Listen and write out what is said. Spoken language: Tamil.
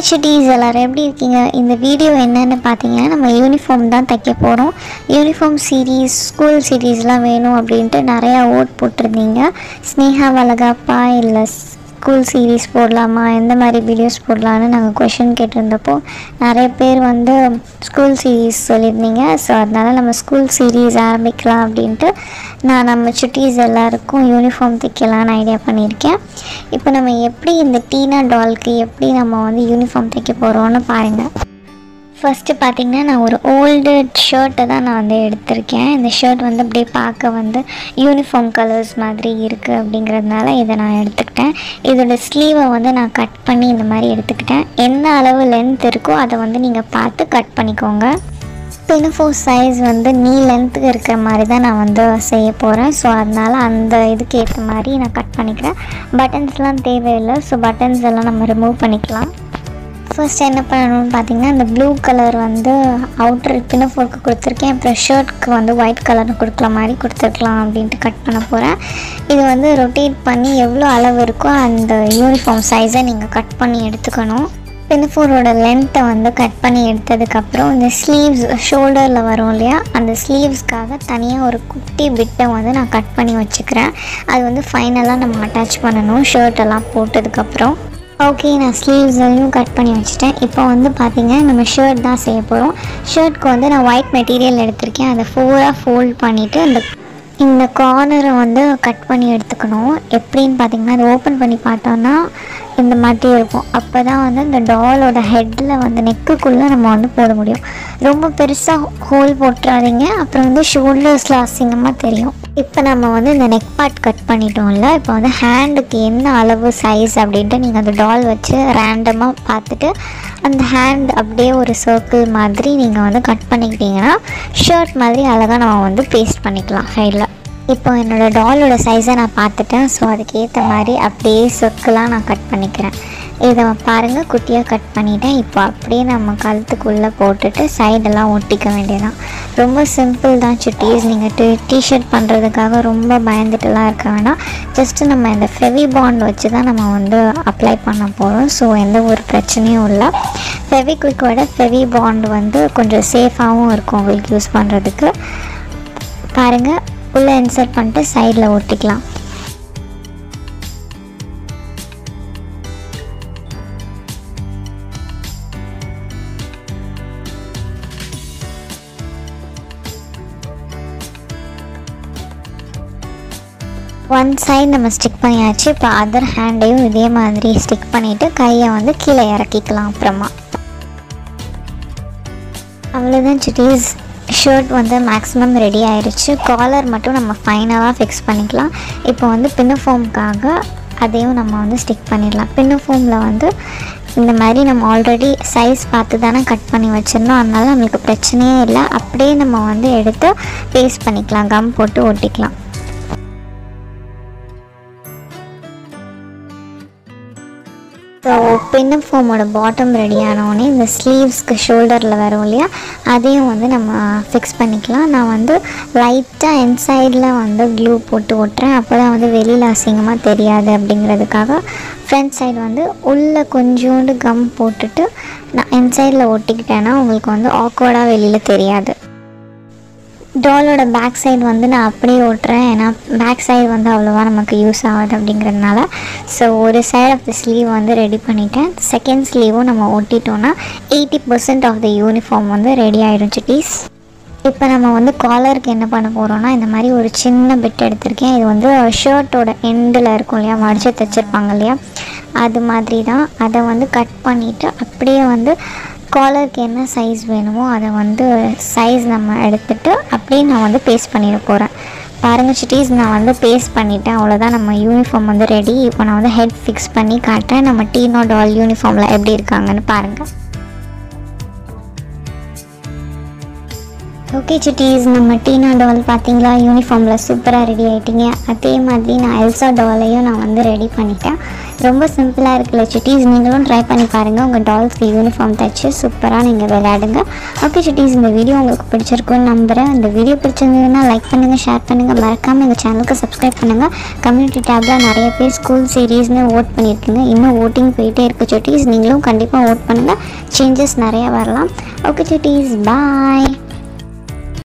ஹாய் சிட்டிஸ் எல்லோரும் எப்படி இருக்கீங்க இந்த வீடியோ என்னன்னு பார்த்தீங்கன்னா நம்ம யூனிஃபார்ம் தான் தைக்க போகிறோம் யூனிஃபார்ம் சீரீஸ் ஸ்கூல் சீரீஸ்லாம் வேணும் அப்படின்ட்டு நிறையா ஓட் போட்டிருந்தீங்க ஸ்னேகா வலகாப்பா இல்லை ஸ்கூல் சீரீஸ் போடலாமா எந்த மாதிரி வீடியோஸ் போடலான்னு நாங்கள் கொஷின் கேட்டிருந்தப்போ நிறைய பேர் வந்து ஸ்கூல் சீரீஸ் சொல்லியிருந்தீங்க ஸோ அதனால் நம்ம ஸ்கூல் சீரீஸ் ஆரம்பிக்கலாம் அப்படின்ட்டு நான் நம்ம சுட்டீஸ் எல்லாருக்கும் யூனிஃபார்ம் தைக்கலான்னு ஐடியா பண்ணியிருக்கேன் இப்போ நம்ம எப்படி இந்த டீனா டால்க்கு எப்படி நம்ம வந்து யூனிஃபார்ம் தைக்க போகிறோன்னு பாருங்கள் ஃபஸ்ட்டு பார்த்தீங்கன்னா நான் ஒரு ஓல்டு ஷர்ட்டை தான் நான் வந்து எடுத்திருக்கேன் இந்த ஷர்ட் வந்து அப்படியே பார்க்க வந்து யூனிஃபார்ம் கலர்ஸ் மாதிரி இருக்குது அப்படிங்கிறதுனால இதை நான் எடுத்துக்கிட்டேன் இதோட ஸ்லீவை வந்து நான் கட் பண்ணி இந்த மாதிரி எடுத்துக்கிட்டேன் என்ன அளவு லென்த் இருக்கோ அதை வந்து நீங்கள் பார்த்து கட் பண்ணிக்கோங்க பினஃபோர் சைஸ் வந்து நீ லென்த்துக்கு இருக்கிற மாதிரி தான் நான் வந்து செய்ய போகிறேன் ஸோ அதனால் அந்த இதுக்கு ஏற்ற மாதிரி நான் கட் பண்ணிக்கிறேன் பட்டன்ஸ்லாம் தேவையில்லை ஸோ பட்டன்ஸ் எல்லாம் நம்ம ரிமூவ் பண்ணிக்கலாம் ஃபர்ஸ்ட் என்ன பண்ணணும்னு பார்த்தீங்கன்னா இந்த ப்ளூ கலர் வந்து அவுட்டர் பினஃபோர்க்கு கொடுத்துருக்கேன் அப்புறம் ஷர்ட்க்கு வந்து ஒயிட் கலர் கொடுக்குற மாதிரி கொடுத்துருக்கலாம் அப்படின்ட்டு கட் பண்ண போகிறேன் இது வந்து ரொட்டேட் பண்ணி எவ்வளோ அளவு இருக்கோ அந்த யூனிஃபார்ம் சைஸை நீங்கள் கட் பண்ணி எடுத்துக்கணும் பினஃபோரோட லென்த்தை வந்து கட் பண்ணி எடுத்ததுக்கப்புறம் இந்த ஸ்லீவ்ஸ் ஷோல்டரில் வரும் இல்லையா அந்த ஸ்லீவ்ஸ்க்காக தனியாக ஒரு குட்டி பிட்டை வந்து நான் கட் பண்ணி வச்சுக்கிறேன் அது வந்து ஃபைனலாக நம்ம அட்டாச் பண்ணணும் ஷர்ட் எல்லாம் போட்டதுக்கப்புறம் ஓகே நான் ஸ்லீவ்ஸையும் கட் பண்ணி வச்சுட்டேன் இப்போ வந்து பார்த்தீங்க நம்ம ஷர்ட் தான் செய்ய போகிறோம் ஷர்ட்க்கு வந்து நான் ஒயிட் மெட்டீரியல் எடுத்திருக்கேன் அதை ஃபோராக ஃபோல்ட் பண்ணிவிட்டு இந்த இந்த கார்னரை வந்து கட் பண்ணி எடுத்துக்கணும் எப்படின்னு பார்த்தீங்கன்னா அதை ஓப்பன் பண்ணி பார்த்தோன்னா இந்த மாதிரி இருக்கும் அப்போ தான் வந்து இந்த டாலோட ஹெட்டில் வந்து நெக்குக்குள்ளே நம்ம வந்து போட முடியும் ரொம்ப பெருசாக ஹோல் போட்டுறாதீங்க அப்புறம் வந்து ஷோல்டர்ஸில் அசிங்கமாக தெரியும் இப்போ நம்ம வந்து இந்த நெக் பார்ட் கட் பண்ணிட்டோம்ல இப்போ வந்து ஹேண்டுக்கு என்ன அளவு சைஸ் அப்படின்ட்டு நீங்கள் அந்த டால் வச்சு ரேண்டமாக பார்த்துட்டு அந்த ஹேண்ட் அப்படியே ஒரு சர்க்கிள் மாதிரி நீங்கள் வந்து கட் பண்ணிக்கிட்டீங்கன்னா ஷர்ட் மாதிரி அழகாக நம்ம வந்து பேஸ்ட் பண்ணிக்கலாம் சைடில் இப்போ என்னோடய டாலோட சைஸை நான் பார்த்துட்டேன் ஸோ அதுக்கேற்ற மாதிரி அப்படியே சர்க்கிளாக நான் கட் பண்ணிக்கிறேன் இதை பாருங்கள் குட்டியாக கட் பண்ணிட்டேன் இப்போ அப்படியே நம்ம கழுத்துக்குள்ளே போட்டுட்டு சைடெல்லாம் ஒட்டிக்க வேண்டியதான் ரொம்ப சிம்பிள் தான் சுட்டீஸ் நீங்கள் டி டிஷர்ட் பண்ணுறதுக்காக ரொம்ப பயந்துட்டுலாம் இருக்க வேணாம் ஜஸ்ட்டு நம்ம இந்த ஃபெவி பாண்ட் வச்சு தான் நம்ம வந்து அப்ளை பண்ண போகிறோம் ஸோ எந்த ஒரு பிரச்சனையும் இல்லை ஃபெவிக்விக்கோட ஃபெவி பாண்ட் வந்து கொஞ்சம் சேஃபாகவும் இருக்கும் உங்களுக்கு யூஸ் பண்ணுறதுக்கு பாருங்கள் உள்ளே இன்சர்ட் பண்ணிட்டு சைடில் ஒட்டிக்கலாம் ஒன் சைடு நம்ம ஸ்டிக் பண்ணியாச்சு இப்போ அதர் ஹேண்டையும் இதே மாதிரி ஸ்டிக் பண்ணிவிட்டு கையை வந்து கீழே இறக்கிக்கலாம் அப்புறமா அவ்வளோதான் சிட்டீஸ் ஷர்ட் வந்து மேக்ஸிமம் ரெடி ஆயிடுச்சு காலர் மட்டும் நம்ம ஃபைனலாக ஃபிக்ஸ் பண்ணிக்கலாம் இப்போ வந்து பின்னஃபோம்காக அதையும் நம்ம வந்து ஸ்டிக் பண்ணிடலாம் பின்னஃபோமில் வந்து இந்த மாதிரி நம்ம ஆல்ரெடி சைஸ் பார்த்து தானே கட் பண்ணி வச்சிருந்தோம் அதனால நம்மளுக்கு பிரச்சனையே இல்லை அப்படியே நம்ம வந்து எடுத்து பேஸ்ட் பண்ணிக்கலாம் கம் போட்டு ஒட்டிக்கலாம் ஸோ பின்னு ஃபோமோட பாட்டம் ரெடி ஆனோடனே இந்த ஸ்லீவ்ஸ்க்கு ஷோல்டரில் வரும் இல்லையா அதையும் வந்து நம்ம ஃபிக்ஸ் பண்ணிக்கலாம் நான் வந்து லைட்டாக இன்சைடில் வந்து க்ளூ போட்டு ஒட்டுறேன் அப்போ தான் வந்து வெளியில் அசிங்கமாக தெரியாது அப்படிங்கிறதுக்காக ஃப்ரண்ட் சைடு வந்து உள்ளே கொஞ்சோண்டு கம் போட்டுட்டு நான் இன்சைடில் ஒட்டிக்கிட்டேன்னா உங்களுக்கு வந்து ஆக்வர்டாக வெளியில் தெரியாது டாலோட பேக் சைடு வந்து நான் அப்படியே ஓட்டுறேன் ஏன்னா பேக் சைடு வந்து அவ்வளோவா நமக்கு யூஸ் ஆகாது அப்படிங்கிறதுனால ஸோ ஒரு சைடு ஆஃப் த ஸ்லீவ் வந்து ரெடி பண்ணிட்டேன் செகண்ட் ஸ்லீவும் நம்ம ஒட்டிட்டோன்னா eighty percent of the uniform வந்து ரெடி ஆகிடும் சிட்டீஸ் இப்போ நம்ம வந்து காலருக்கு என்ன பண்ண போகிறோம்னா இந்த மாதிரி ஒரு சின்ன பிட் எடுத்திருக்கேன் இது வந்து ஷர்ட்டோட எண்டில் இருக்கும் இல்லையா மடிச்சு தைச்சிருப்பாங்க இல்லையா அது மாதிரி தான் அதை வந்து கட் பண்ணிவிட்டு அப்படியே வந்து காலருக்கு என்ன சைஸ் வேணுமோ அதை வந்து சைஸ் நம்ம எடுத்துகிட்டு அப்படியே நான் வந்து பேஸ்ட் பண்ணிட போகிறேன் பாருங்கள் சிட்டீஸ் நான் வந்து பேஸ்ட் பண்ணிட்டேன் அவ்வளோதான் நம்ம யூனிஃபார்ம் வந்து ரெடி இப்போ நான் வந்து ஹெட் ஃபிக்ஸ் பண்ணி காட்டுறேன் நம்ம டீனோ டால் யூனிஃபார்மில் எப்படி இருக்காங்கன்னு பாருங்கள் ஓகே சிட்டீஸ் நம்ம டீனா டால் பார்த்தீங்களா யூனிஃபார்மில் சூப்பராக ரெடி ஆகிட்டீங்க அதே மாதிரி நான் எல்சா டாலையும் நான் வந்து ரெடி பண்ணிட்டேன் ரொம்ப சிம்பிளாக இருக்குல்ல சுட்டீஸ் நீங்களும் ட்ரை பண்ணி பாருங்கள் உங்கள் டால்ஸ்க்கு யூனிஃபார்ம் தைச்சு சூப்பராக நீங்கள் விளையாடுங்க ஓகே சுட்டீஸ் இந்த வீடியோ உங்களுக்கு பிடிச்சிருக்குன்னு நம்புகிறேன் இந்த வீடியோ பிடிச்சிருந்ததுன்னா லைக் பண்ணுங்கள் ஷேர் பண்ணுங்கள் மறக்காமல் எங்கள் சேனலுக்கு சப்ஸ்கிரைப் பண்ணுங்கள் கம்யூனிட்டி டேப்பில் நிறைய பேர் ஸ்கூல் சீரீஸ்னு ஓட் பண்ணியிருக்கீங்க இன்னும் ஓட்டிங் போயிட்டே இருக்குது சுட்டீஸ் நீங்களும் கண்டிப்பாக ஓட் பண்ணுங்கள் சேஞ்சஸ் நிறையா வரலாம் ஓகே சுட்டீஸ் பாய்